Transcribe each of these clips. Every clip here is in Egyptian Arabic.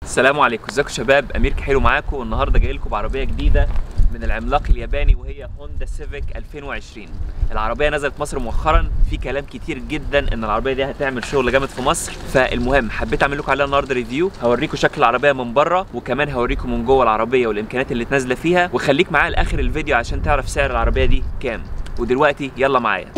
السلام عليكم ازيكم شباب امير كحيلو معاكم والنهارده جاي لكم بعربيه جديده من العملاق الياباني وهي هوندا سيفيك 2020 العربيه نزلت مصر مؤخرا في كلام كتير جدا ان العربيه دي هتعمل شغل جامد في مصر فالمهم حبيت اعمل لكم عليها النهارده ريفيو هوريكم شكل العربيه من بره وكمان هوريكم من جوه العربيه والامكانيات اللي نازله فيها وخليك معايا لاخر الفيديو عشان تعرف سعر العربيه دي كام ودلوقتي يلا معايا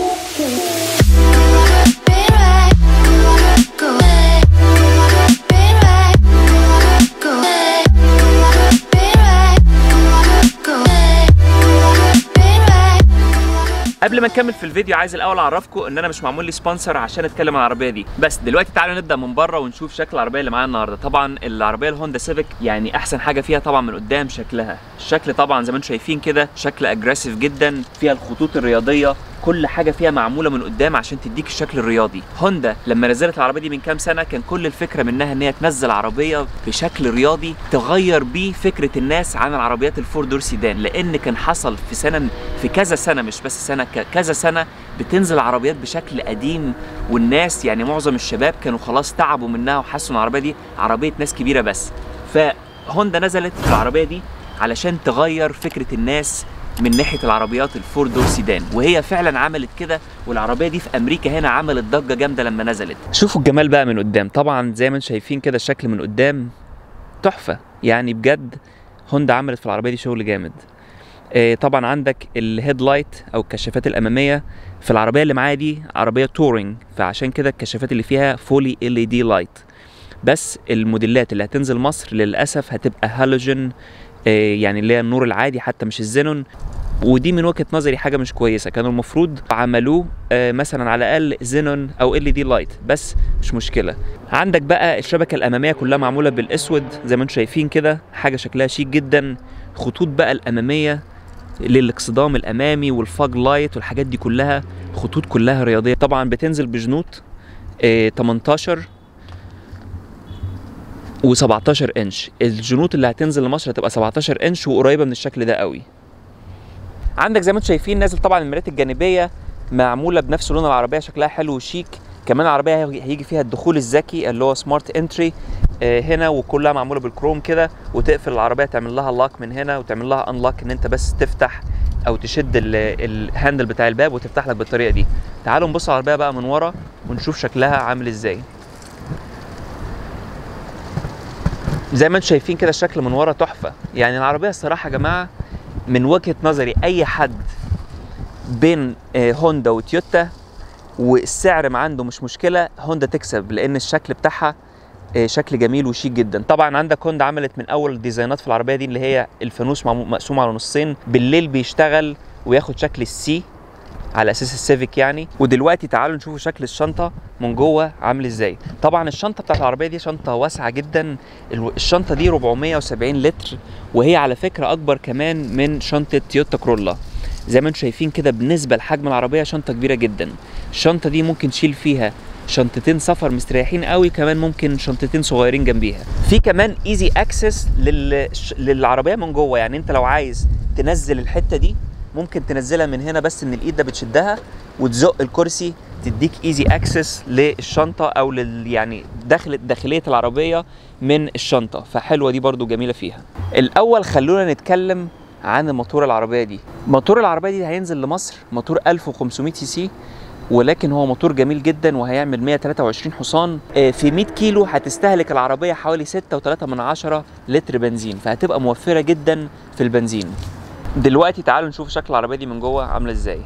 قبل ما نكمل في الفيديو عايز الاول اعرفكم ان انا مش معمول لي سبونسر عشان اتكلم عن العربيه دي بس دلوقتي تعالوا نبدا من بره ونشوف شكل العربيه اللي معانا النهارده طبعا العربيه الهوندا سيفيك يعني احسن حاجه فيها طبعا من قدام شكلها الشكل طبعا زي ما انتم شايفين كده شكل اجريسيف جدا فيها الخطوط الرياضيه كل حاجه فيها معموله من قدام عشان تديك الشكل الرياضي هوندا لما نزلت العربيه دي من كام سنه كان كل الفكره منها ان هي تنزل عربيه بشكل رياضي تغير بيه فكره الناس عن العربيات الفور دور سيدان لان كان حصل في سنه في كذا سنه مش بس سنه كذا سنه بتنزل عربيات بشكل قديم والناس يعني معظم الشباب كانوا خلاص تعبوا منها وحسوا ان العربيه دي عربيه ناس كبيره بس فهوندا نزلت في العربيه دي علشان تغير فكره الناس من ناحيه العربيات الفور دور سيدان وهي فعلا عملت كده والعربيه دي في امريكا هنا عملت ضجه جامده لما نزلت شوفوا الجمال بقى من قدام طبعا زي ما انتم شايفين كده الشكل من قدام تحفه يعني بجد هوندا عملت في العربيه دي شغل جامد آه طبعا عندك الهيد لايت او الكشافات الاماميه في العربيه اللي معايا دي عربيه تورينج فعشان كده الكشافات اللي فيها فولي ال اي دي لايت بس الموديلات اللي هتنزل مصر للاسف هتبقى هالوجين يعني اللي هي النور العادي حتى مش الزينون ودي من وجهه نظري حاجه مش كويسه كانوا المفروض عملوه مثلا على الاقل زينون او ال دي لايت بس مش مشكله عندك بقى الشبكه الاماميه كلها معموله بالاسود زي ما انتم شايفين كده حاجه شكلها شيك جدا خطوط بقى الاماميه للاكسدام الامامي والفاج لايت والحاجات دي كلها خطوط كلها رياضيه طبعا بتنزل بجنوط 18 و17 انش الجنوط اللي هتنزل لمصر هتبقى 17 انش وقريبه من الشكل ده قوي عندك زي ما انتم شايفين نازل طبعا المرايات الجانبيه معموله بنفس لون العربيه شكلها حلو وشيك كمان العربيه هيجي فيها الدخول الذكي اللي هو سمارت انتري هنا وكلها معموله بالكروم كده وتقفل العربيه تعمل لها لاك من هنا وتعمل لها انلاك ان انت بس تفتح او تشد الهاندل بتاع الباب وتفتح لك بالطريقه دي تعالوا نبص على العربيه بقى من ورا ونشوف شكلها عامل ازاي زي ما انتم شايفين كده الشكل من ورا تحفه يعني العربيه الصراحه يا جماعه من وجهه نظري اي حد بين هوندا وتويوتا والسعر ما عنده مش مشكله هوندا تكسب لان الشكل بتاعها شكل جميل وشيك جدا طبعا عندك هوندا عملت من اول الديزاينات في العربيه دي اللي هي الفانوس مقسوم على نصين بالليل بيشتغل وياخد شكل السي على اساس السيفيك يعني ودلوقتي تعالوا نشوفوا شكل الشنطه من جوه عامل ازاي طبعا الشنطه بتاعت العربيه دي شنطه واسعه جدا الشنطه دي 470 لتر وهي على فكره اكبر كمان من شنطه تويوتا كرولا زي ما انتم شايفين كده بالنسبه لحجم العربيه شنطه كبيره جدا الشنطه دي ممكن تشيل فيها شنطتين سفر مستريحين قوي كمان ممكن شنطتين صغيرين جنبيها في كمان ايزي اكسس لل... للعربيه من جوه يعني انت لو عايز تنزل الحته دي ممكن تنزلها من هنا بس ان الايد ده بتشدها وتزق الكرسي تديك ايزي اكسس للشنطه او لل يعني داخل داخليه العربيه من الشنطه فحلوه دي برده جميله فيها الاول خلونا نتكلم عن موتور العربيه دي موتور العربيه دي هينزل لمصر موتور 1500 سي سي ولكن هو موتور جميل جدا وهيعمل 123 حصان في 100 كيلو هتستهلك العربيه حوالي 6.3 من عشرة لتر بنزين فهتبقى موفره جدا في البنزين دلوقتي تعالوا نشوف شكل العربيه دي من جوه عامله ازاي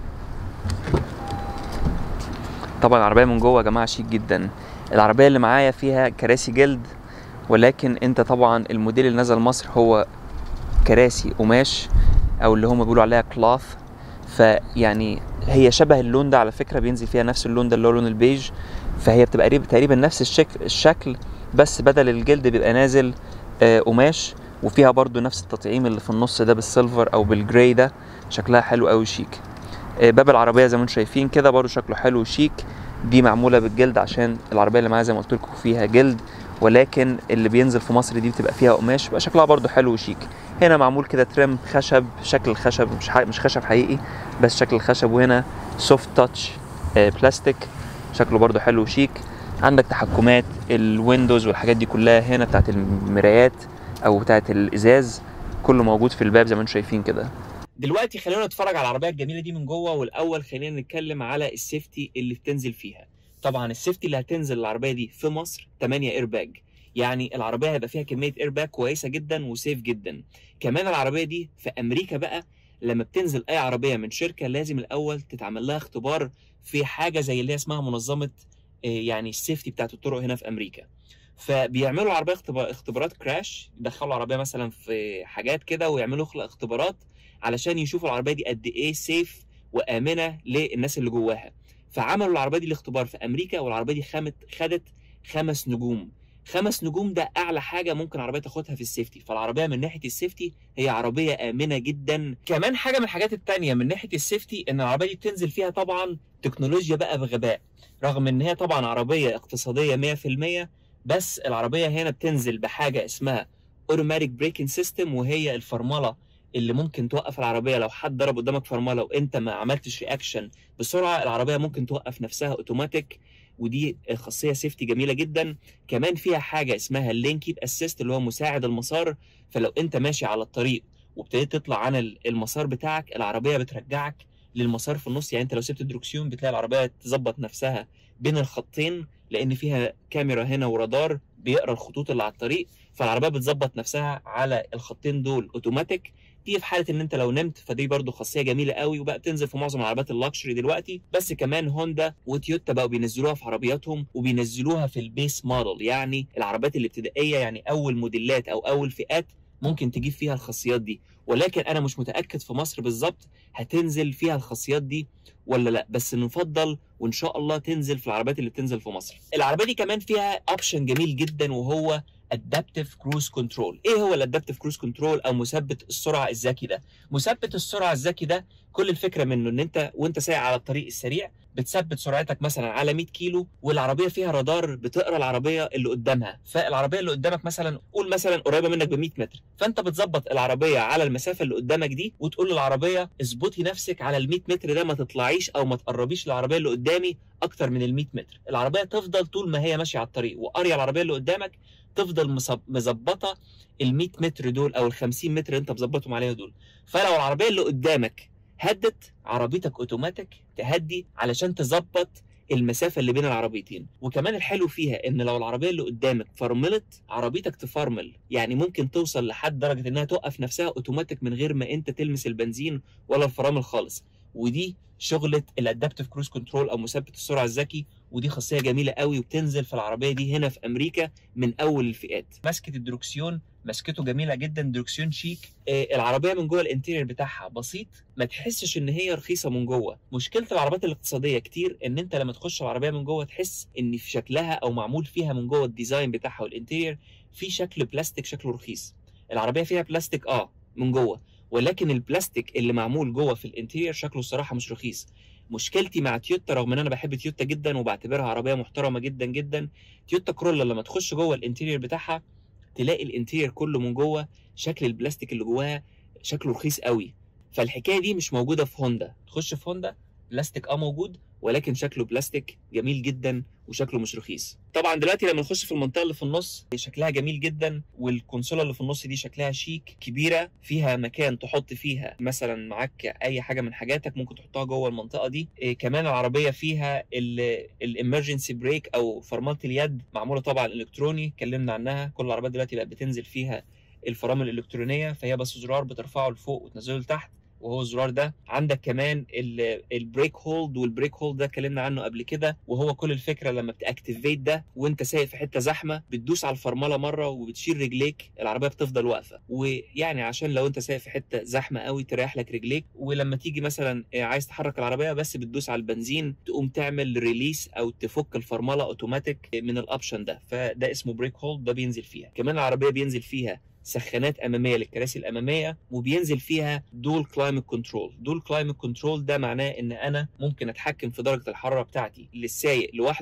طبعا العربيه من جوه يا جماعه شيك جدا العربيه اللي معايا فيها كراسي جلد ولكن انت طبعا الموديل اللي نزل مصر هو كراسي قماش او اللي هم بيقولوا عليها كلاث فيعني هي شبه اللون ده على فكره بينزل فيها نفس اللون ده اللي هو لون البيج فهي بتبقى تقريبا نفس الشكل الشكل بس بدل الجلد بيبقى نازل آه قماش وفيها برضو نفس التطعيم اللي في النص ده بالسيلفر او بالجراي ده شكلها حلو قوي شيك باب العربيه زي ما انتم شايفين كده برضو شكله حلو وشيك دي معموله بالجلد عشان العربيه اللي معايا زي ما قلت لكم فيها جلد ولكن اللي بينزل في مصر دي بتبقى فيها قماش بقى شكلها برضو حلو وشيك هنا معمول كده ترم خشب شكل الخشب مش مش خشب حقيقي بس شكل الخشب وهنا سوفت تاتش بلاستيك شكله برضو حلو وشيك عندك تحكمات الويندوز والحاجات دي كلها هنا بتاعت المرايات او بتاعت الازاز كله موجود في الباب زي ما انتم شايفين كده دلوقتي خلينا نتفرج على العربيه الجميله دي من جوه والاول خلينا نتكلم على السيفتي اللي بتنزل فيها طبعا السيفتي اللي هتنزل العربيه دي في مصر 8 ايرباج يعني العربيه هيبقى فيها كميه ايرباج كويسه جدا وسيف جدا كمان العربيه دي في امريكا بقى لما بتنزل اي عربيه من شركه لازم الاول تتعمل لها اختبار في حاجه زي اللي هي اسمها منظمه يعني السيفتي بتاعت الطرق هنا في امريكا فبيعملوا العربيه اختبارات كراش يدخلوا العربيه مثلا في حاجات كده ويعملوا اختبارات علشان يشوفوا العربيه دي قد ايه سيف وامنه للناس اللي جواها فعملوا العربيه دي الاختبار في امريكا والعربيه دي خمت خدت خمس نجوم خمس نجوم ده اعلى حاجه ممكن عربيه تاخدها في السيفتي فالعربيه من ناحيه السيفتي هي عربيه امنه جدا كمان حاجه من الحاجات التانية من ناحيه السيفتي ان العربيه دي بتنزل فيها طبعا تكنولوجيا بقى بغباء رغم ان هي طبعا عربيه اقتصاديه 100% بس العربيه هنا بتنزل بحاجه اسمها اوتوماتيك بريكنج سيستم وهي الفرمله اللي ممكن توقف العربيه لو حد ضرب قدامك فرمله وانت ما عملتش رياكشن بسرعه العربيه ممكن توقف نفسها اوتوماتيك ودي خاصيه سيفتي جميله جدا كمان فيها حاجه اسمها اللين كيب اسيست اللي هو مساعد المسار فلو انت ماشي على الطريق وابتديت تطلع عن المسار بتاعك العربيه بترجعك للمسار في النص يعني انت لو سبت الدركسيون بتلاقي العربيه تظبط نفسها بين الخطين لان فيها كاميرا هنا ورادار بيقرا الخطوط اللي على الطريق فالعربيه بتظبط نفسها على الخطين دول اوتوماتيك دي في حاله ان انت لو نمت فدي برضو خاصيه جميله قوي وبقى بتنزل في معظم العربيات اللكشري دلوقتي بس كمان هوندا وتويوتا بقوا بينزلوها في عربياتهم وبينزلوها في البيس موديل يعني العربيات الابتدائيه يعني اول موديلات او اول فئات ممكن تجيب فيها الخاصيات دي ولكن انا مش متاكد في مصر بالظبط هتنزل فيها الخاصيات دي ولا لا بس نفضل وان شاء الله تنزل في العربيات اللي بتنزل في مصر العربيه دي كمان فيها اوبشن جميل جدا وهو ادابتيف كروز كنترول ايه هو الادابتيف كروز كنترول او مثبت السرعه الذكي ده مثبت السرعه الذكي ده كل الفكره منه ان انت وانت سايق على الطريق السريع بتثبت سرعتك مثلا على 100 كيلو والعربيه فيها رادار بتقرا العربيه اللي قدامها فالعربيه اللي قدامك مثلا قول مثلا قريبه منك ب 100 متر فانت بتظبط العربيه على المسافه اللي قدامك دي وتقول للعربيه اظبطي نفسك على ال 100 متر ده ما تطلعيش او ما تقربيش للعربيه اللي قدامي اكتر من ال 100 متر العربيه تفضل طول ما هي ماشيه على الطريق وقاريه العربيه اللي قدامك تفضل مظبطه ال 100 متر دول او ال 50 متر اللي انت مظبطهم عليها دول فلو العربيه اللي قدامك هدت عربيتك اوتوماتيك تهدي علشان تظبط المسافه اللي بين العربيتين وكمان الحلو فيها ان لو العربيه اللي قدامك فرملت عربيتك تفرمل يعني ممكن توصل لحد درجه انها توقف نفسها اوتوماتيك من غير ما انت تلمس البنزين ولا الفرامل خالص ودي شغله الادابتيف كروز كنترول او مثبت السرعه الذكي ودي خاصيه جميله قوي وبتنزل في العربيه دي هنا في امريكا من اول الفئات مسكه الدركسيون مسكته جميله جدا دركسيون شيك آه العربيه من جوه الانتيرير بتاعها بسيط ما تحسش ان هي رخيصه من جوه مشكله العربيات الاقتصاديه كتير ان انت لما تخش العربيه من جوه تحس ان في شكلها او معمول فيها من جوه الديزاين بتاعها والانتيرير في شكل بلاستيك شكله رخيص العربيه فيها بلاستيك اه من جوه ولكن البلاستيك اللي معمول جوه في الانتيرير شكله الصراحه مش رخيص مشكلتي مع تويوتا رغم ان انا بحب تويوتا جدا وبعتبرها عربيه محترمه جدا جدا تويوتا كرولا لما تخش جوه الانتيرير بتاعها تلاقي الانتيرير كله من جوه شكل البلاستيك اللي جواها شكله رخيص قوي فالحكايه دي مش موجوده في هوندا تخش في هوندا بلاستيك اه موجود ولكن شكله بلاستيك جميل جدا وشكله مش رخيص طبعا دلوقتي لما نخش في المنطقه اللي في النص شكلها جميل جدا والكونسوله اللي في النص دي شكلها شيك كبيره فيها مكان تحط فيها مثلا معاك اي حاجه من حاجاتك ممكن تحطها جوه المنطقه دي إيه كمان العربيه فيها الامرجنسي بريك او فرمله اليد معموله طبعا الكتروني اتكلمنا عنها كل العربيات دلوقتي بقت بتنزل فيها الفرامل الالكترونيه فهي بس زرار بترفعه لفوق وتنزله لتحت وهو الزرار ده عندك كمان البريك هولد والبريك هولد ده اتكلمنا عنه قبل كده وهو كل الفكره لما بتاكتيفيت ده وانت سايق في حته زحمه بتدوس على الفرمله مره وبتشيل رجليك العربيه بتفضل واقفه ويعني عشان لو انت سايق في حته زحمه قوي تريح لك رجليك ولما تيجي مثلا عايز تحرك العربيه بس بتدوس على البنزين تقوم تعمل ريليس او تفك الفرمله اوتوماتيك من الاوبشن ده فده اسمه بريك هولد ده بينزل فيها كمان العربيه بينزل فيها سخانات اماميه للكراسي الاماميه وبينزل فيها دول كلايمت كنترول دول كلايمت كنترول ده معناه ان انا ممكن اتحكم في درجه الحراره بتاعتي للسايق لوحده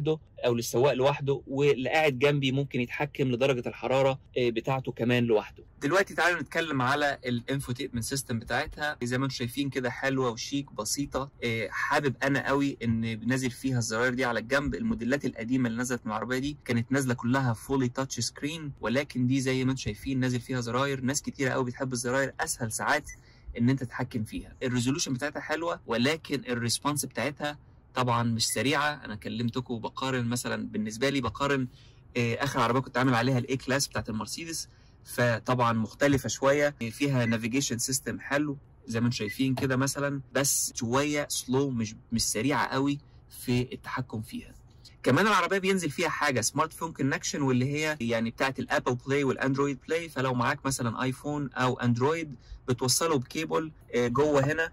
او للسواق لوحده واللي قاعد جنبي ممكن يتحكم لدرجه الحراره آه، بتاعته كمان لوحده دلوقتي تعالوا نتكلم على الانفوتينمنت سيستم بتاعتها زي ما انتم شايفين كده حلوه وشيك بسيطه آه، حابب انا قوي ان نازل فيها الزراير دي على الجنب الموديلات القديمه اللي نزلت من العربيه دي كانت نازله كلها فولي تاتش سكرين ولكن دي زي ما انتم شايفين نازل فيها زراير ناس كتيره قوي بتحب الزراير اسهل ساعات ان انت تتحكم فيها الريزولوشن بتاعتها حلوه ولكن الريسبونس بتاعتها طبعا مش سريعه انا كلمتكم بقارن مثلا بالنسبه لي بقارن آه، اخر عربيه كنت عامل عليها الاي كلاس بتاعت المرسيدس فطبعا مختلفه شويه فيها نافيجيشن سيستم حلو زي ما انتم شايفين كده مثلا بس شويه سلو مش مش سريعه قوي في التحكم فيها كمان العربيه بينزل فيها حاجه سمارت فون كونكشن واللي هي يعني بتاعت الابل بلاي والاندرويد بلاي فلو معاك مثلا ايفون او اندرويد بتوصله بكيبل آه، جوه هنا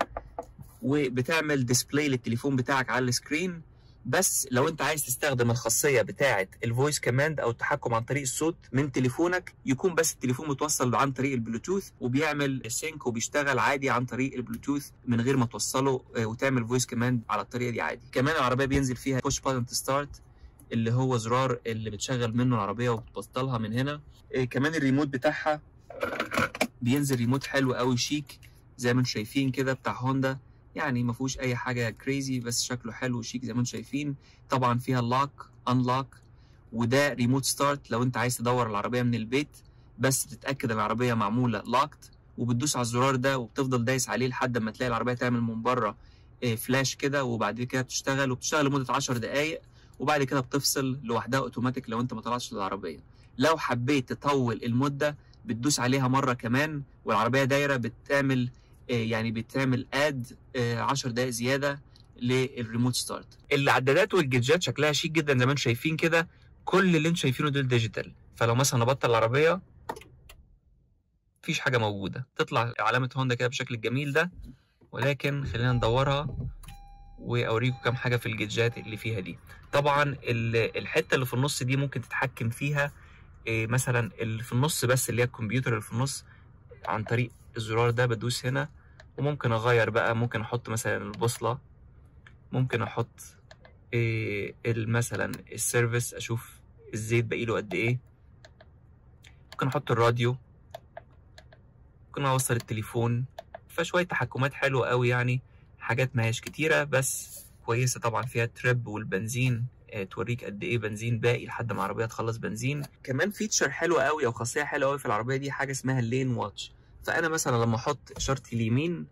وبتعمل ديسبلاي للتليفون بتاعك على السكرين بس لو انت عايز تستخدم الخاصيه بتاعه الفويس كوماند او التحكم عن طريق الصوت من تليفونك يكون بس التليفون متوصل عن طريق البلوتوث وبيعمل سينك وبيشتغل عادي عن طريق البلوتوث من غير ما توصله آه، وتعمل فويس كوماند على الطريقه دي عادي كمان العربيه بينزل فيها بوش باتن ستارت اللي هو زرار اللي بتشغل منه العربيه وبتبطلها من هنا آه، كمان الريموت بتاعها بينزل ريموت حلو قوي شيك زي ما انتم شايفين كده بتاع هوندا يعني ما فيهوش اي حاجه كريزي بس شكله حلو وشيك زي ما انتم شايفين طبعا فيها لوك انلوك وده ريموت ستارت لو انت عايز تدور العربيه من البيت بس تتاكد العربيه معموله لوكت وبتدوس على الزرار ده وبتفضل دايس عليه لحد ما تلاقي العربيه تعمل من بره آه، فلاش كده وبعد كده بتشتغل وبتشتغل لمده 10 دقائق وبعد كده بتفصل لوحدها اوتوماتيك لو انت ما طلعتش للعربيه لو حبيت تطول المده بتدوس عليها مره كمان والعربيه دايره بتعمل آه، يعني بتعمل اد 10 دقائق زياده للريموت ستارت العدادات والجيتجات شكلها شيك جدا زي ما انتم شايفين كده كل اللي انتم شايفينه دول ديجيتال فلو مثلا نبطل العربيه مفيش حاجه موجوده تطلع علامه هوندا كده بالشكل الجميل ده ولكن خلينا ندورها واوريكم كام حاجه في الجيتجات اللي فيها دي طبعا ال- الحته اللي في النص دي ممكن تتحكم فيها إيه مثلا اللي في النص بس اللي هي الكمبيوتر اللي في النص عن طريق الزرار ده بدوس هنا وممكن اغير بقى ممكن احط مثلا البوصله ممكن احط إيه ال- مثلا السيرفيس اشوف الزيت باقيله قد ايه ممكن احط الراديو ممكن اوصل التليفون فشويه تحكمات حلوه قوي يعني حاجات ما هيش كتيره بس كويسه طبعا فيها تريب والبنزين آه، توريك قد ايه بنزين باقي لحد ما العربيه تخلص بنزين كمان فيتشر حلوه قوي او خاصيه حلوه قوي في العربيه دي حاجه اسمها اللين واتش فانا مثلا لما احط اشاره اليمين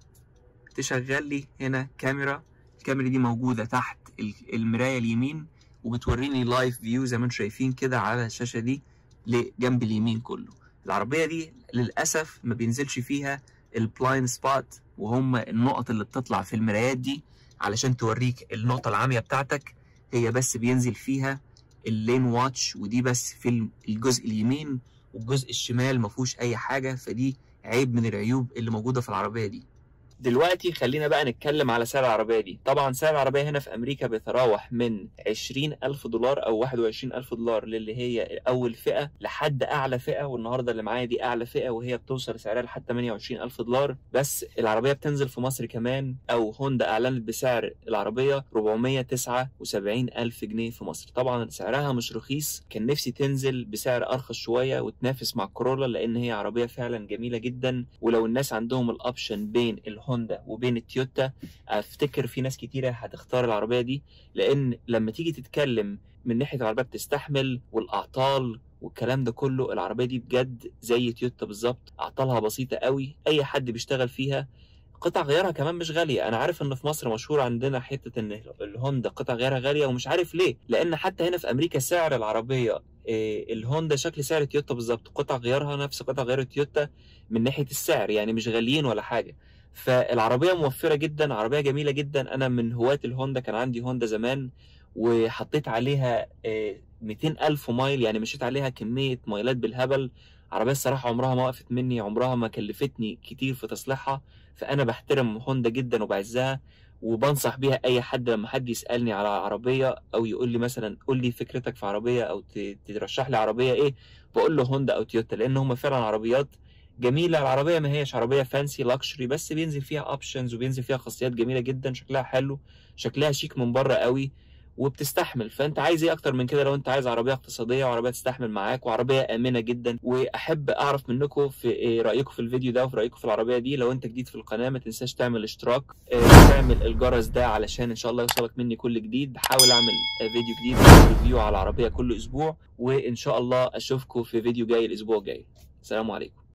تشغل لي هنا كاميرا الكاميرا دي موجوده تحت ال- المرايه اليمين وبتوريني لايف فيو زي ما انتم شايفين كده على الشاشه دي لجنب اليمين كله العربيه دي للاسف ما بينزلش فيها البلاين سبوت وهم النقط اللي بتطلع في المرايات دي علشان توريك النقطه العاميه بتاعتك هي بس بينزل فيها اللين واتش ودي بس في الجزء اليمين والجزء الشمال ما فيهوش اي حاجه فدي عيب من العيوب اللي موجوده في العربيه دي دلوقتي خلينا بقى نتكلم على سعر العربية دي طبعا سعر العربية هنا في أمريكا بيتراوح من 20 ألف دولار أو 21 ألف دولار للي هي أول فئة لحد أعلى فئة والنهاردة اللي معايا دي أعلى فئة وهي بتوصل سعرها لحد 28 ألف دولار بس العربية بتنزل في مصر كمان أو هوندا أعلنت بسعر العربية 479 ألف جنيه في مصر طبعا سعرها مش رخيص كان نفسي تنزل بسعر أرخص شوية وتنافس مع كورولا لأن هي عربية فعلا جميلة جدا ولو الناس عندهم الأوبشن بين الهوندا وبين التويوتا افتكر في ناس كتيره هتختار العربيه دي لان لما تيجي تتكلم من ناحيه العربيه بتستحمل والاعطال والكلام ده كله العربيه دي بجد زي تويوتا بالظبط اعطالها بسيطه قوي اي حد بيشتغل فيها قطع غيارها كمان مش غاليه انا عارف ان في مصر مشهور عندنا حته ان الهوندا قطع غيارها غاليه ومش عارف ليه لان حتى هنا في امريكا سعر العربيه إيه، الهوندا شكل سعر تويوتا بالظبط قطع غيارها نفس قطع غيار تويوتا من ناحيه السعر يعني مش غاليين ولا حاجه فالعربيه موفره جدا عربيه جميله جدا انا من هواة الهوندا كان عندي هوندا زمان وحطيت عليها آه، 200 الف مايل يعني مشيت عليها كميه مايلات بالهبل عربيه الصراحه عمرها ما وقفت مني عمرها ما كلفتني كتير في تصليحها فانا بحترم هوندا جدا وبعزها وبنصح بيها اي حد لما حد يسالني على عربيه او يقول لي مثلا قول لي فكرتك في عربيه او ت- ترشح لي عربيه ايه بقول له هوندا او تويوتا لان هم فعلا عربيات جميله العربيه ما هيش عربيه فانسي لاكشري بس بينزل فيها اوبشنز وبينزل فيها خاصيات جميله جدا شكلها حلو شكلها شيك من بره قوي وبتستحمل فانت عايز ايه اكتر من كده لو انت عايز عربيه اقتصاديه وعربيه تستحمل معاك وعربيه امنه جدا واحب اعرف منكم في إيه رايكم في الفيديو ده وفي رايكم في العربيه دي لو انت جديد في القناه ما تنساش تعمل اشتراك آه، تعمل الجرس ده علشان ان شاء الله يوصلك مني كل جديد بحاول اعمل آه، فيديو جديد ريفيو على العربيه كل اسبوع وان شاء الله اشوفكم في فيديو جاي الاسبوع الجاي السلام عليكم